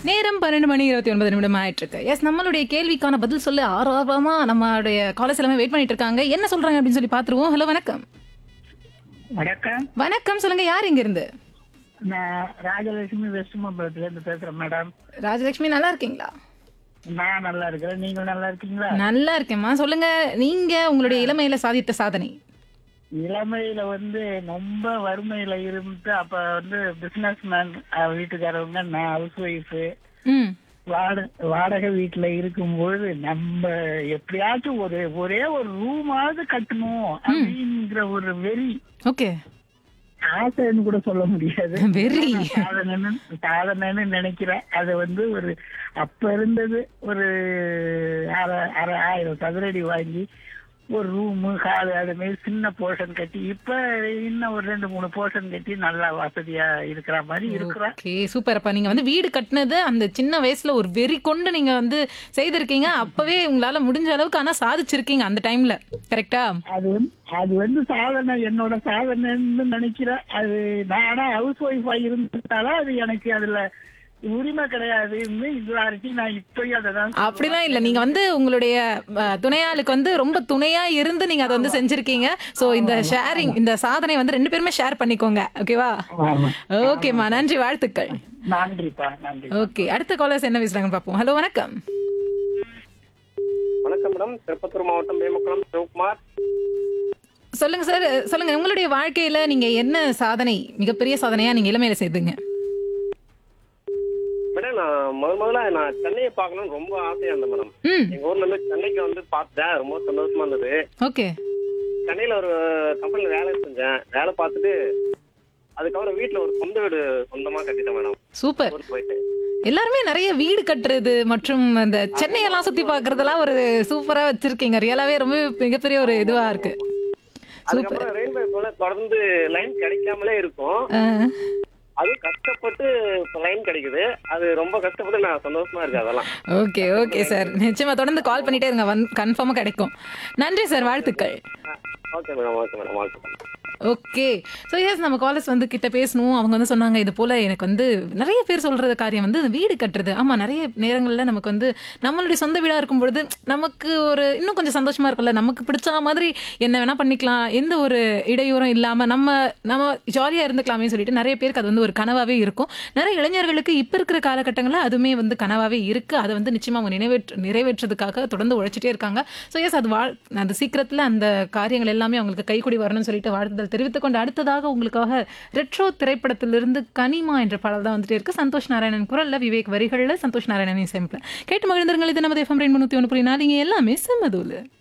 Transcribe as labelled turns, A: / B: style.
A: நேரம் பன்னெண்டு மணி இருபத்தி ஒன்பது நிமிடம் ஆயிட்டு இருக்கு எஸ் நம்மளுடைய கேள்விக்கான பதில் சொல்ல ஆர்வமா நம்மளுடைய காலேஜ் எல்லாமே வெயிட் பண்ணிட்டு இருக்காங்க என்ன சொல்றாங்க அப்படின்னு சொல்லி பாத்துருவோம் ஹலோ வணக்கம்
B: வணக்கம்
A: வணக்கம் சொல்லுங்க யார் இங்க இருந்து
B: நான் ராஜலட்சுமி வெஸ்ட் மம்பலத்துல இருந்து பேசுறேன் மேடம்
A: ராஜலட்சுமி நல்லா இருக்கீங்களா
B: நான் நல்லா இருக்கிறேன் நீங்க நல்லா இருக்கீங்களா
A: நல்லா இருக்கேம்மா சொல்லுங்க நீங்க உங்களுடைய இளமையில சாதித்த சாதனை
B: இளமையில வந்து ரொம்ப வறுமையில இருந்து அப்ப வந்து பிசினஸ் மேன் வீட்டுக்காரவங்க நான் ஹவுஸ் ஒய்ஃப்
A: ம்
B: வாட வாடகை வீட்டுல இருக்கும்போது நம்ம எப்படியாச்சும் ஒரு ஒரே ஒரு ரூமாவது கட்டணும் அப்படிங்கிற ஒரு வெறி
A: ஓகே
B: ஆசைன்னு கூட சொல்ல முடியாது
A: வெரி
B: சாதனைன்னு சாதனைன்னு நினைக்கிறேன் அது வந்து ஒரு அப்ப இருந்தது ஒரு அரை அரை ஆயிரம் சதுரடி வாங்கி ஒரு ரூமு ஹால் அது மாதிரி சின்ன போர்ஷன் கட்டி இப்ப இன்னும் ஒரு ரெண்டு மூணு போர்ஷன் கட்டி நல்லா வசதியா இருக்கிற மாதிரி இருக்கிறோம்
A: ஓகே சூப்பர் அப்ப நீங்க வந்து வீடு கட்டினது அந்த சின்ன வயசுல ஒரு வெறி கொண்டு நீங்க வந்து செய்திருக்கீங்க அப்பவே உங்களால முடிஞ்ச அளவுக்கு ஆனா சாதிச்சிருக்கீங்க அந்த டைம்ல கரெக்டா
B: அது வந்து அது வந்து சாதனை என்னோட சாதனைன்னு நினைக்கிறேன் அது நானா ஹவுஸ் ஒய்ஃபா இருந்ததால அது எனக்கு அதுல உரிமை கிடையாது இல்லாட்டி நான் இப்பயும் அதை தான்
A: அப்படிலாம் இல்ல நீங்க வந்து உங்களுடைய அஹ், துணையாளுக்கு வந்து ரொம்ப துணையா இருந்து நீங்க அதை வந்து செஞ்சிருக்கீங்க சோ இந்த ஷேரிங் இந்த சாதனை வந்து ரெண்டு பேருமே ஷேர் பண்ணிக்கோங்க ஓகேவா
B: ஆமா.
A: ஓகேம்மா நன்றி வாழ்த்துக்கள்
B: நன்றிப்பா நன்றி
A: ஓகே அடுத்த காலர்ஸ் என்ன பேசுறாங்கன்னு பார்ப்போம் ஹலோ வணக்கம்
C: வணக்கம் மேடம் திருப்பத்தூர் மாவட்டம் பேமக்குளம் சிவகுமார்
A: சொல்லுங்க சார் சொல்லுங்க உங்களுடைய வாழ்க்கையில நீங்க என்ன சாதனை மிகப்பெரிய சாதனையா நீங்க இளமையில செய்துங்க
C: மேடம் நான் முதல் முதல்ல நான் சென்னையை பார்க்கணும்னு ரொம்ப ஆசையா இருந்தேன் மேடம்
A: ம்
C: எங்க ஊர்ல இருந்து சென்னைக்கு வந்து பார்த்தேன் ரொம்ப சந்தோஷமா இருந்தது
A: ஓகே
C: சென்னையில ஒரு கம்பெனில வேலை செஞ்சேன் வேலை பார்த்துட்டு அதுக்கப்புறம் வீட்டுல ஒரு சொந்த வீடு சொந்தமா கட்டிட்டேன் மேடம்
A: சூப்பர்
C: ஊருக்கு போயிட்டு
A: எல்லாருமே நிறைய வீடு கட்டுறது மற்றும் அந்த சென்னையெல்லாம் சுத்தி பார்க்கறதெல்லாம் ஒரு சூப்பரா வச்சிருக்கீங்க ரியலாவே ரொம்ப மிகப்பெரிய ஒரு இதுவா இருக்கு சூப்பர்
C: அதுக்கப்புறம் ரெயின்பே போல தொடர்ந்து லைன் கிடைக்காமலே இருக்கும்
A: அஹ்,
C: அது கஷ்டப்பட்டு லைன் கிடைக்குது அது ரொம்ப கஷ்டப்பட்டு நான் சந்தோஷமா இருக்கேன் அதெல்லாம்
A: ஓகே ஓகே சார் நிச்சயமா தொடர்ந்து கால் பண்ணிட்டே இருங்க வந்து கன்ஃபார்மா கிடைக்கும் நன்றி சார் வாழ்த்துக்கள்
C: ஓகே மேடம் ஓகே மேடம் வாழ்த்துக்கள்
A: ஓகே ஸோ எஸ் நம்ம காலேஜ் வந்து கிட்ட பேசணும் அவங்க வந்து சொன்னாங்க இது போல எனக்கு வந்து நிறைய பேர் சொல்றது காரியம் வந்து இந்த வீடு கட்டுறது ஆமா நிறைய நேரங்களில் நமக்கு வந்து நம்மளுடைய சொந்த வீடா இருக்கும் பொழுது நமக்கு ஒரு இன்னும் கொஞ்சம் சந்தோஷமா இருக்கும்ல நமக்கு பிடிச்ச மாதிரி என்ன வேணா பண்ணிக்கலாம் எந்த ஒரு இடையூறும் இல்லாம நம்ம நம்ம ஜாலியா இருந்துக்கலாமே சொல்லிட்டு நிறைய பேருக்கு அது வந்து ஒரு கனவாவே இருக்கும் நிறைய இளைஞர்களுக்கு இப்ப இருக்கிற காலகட்டங்களில் அதுவுமே வந்து கனவாவே இருக்கு அதை வந்து நிச்சயமா அவங்க நிறைவேற்று நிறைவேற்றதுக்காக தொடர்ந்து உழைச்சிட்டே இருக்காங்க ஸோ எஸ் அது வாழ் அந்த சீக்கிரத்தில் அந்த காரியங்கள் எல்லாமே அவங்களுக்கு கைக்கூடி வரணும்னு சொல்லிட்டு வாழ்த்துதல் தெரிவித்துக் கொண்டு அடுத்ததாக உங்களுக்காக ரெட்ரோ திரைப்படத்திலிருந்து கனிமா என்ற பாடல் தான் வந்துட்டே இருக்கு சந்தோஷ் நாராயணன் குரல்ல விவேக் வரிகள்ல சந்தோஷ் நாராயணன் இசையமைப்பில் கேட்டு மகிழ்ந்தருங்கள் இது நமது எஃப்எம் ரெண்டு முந்நூற்றி ஒன்று புள்ளி நாலு இங்க எல்லாமே செம்மதூலு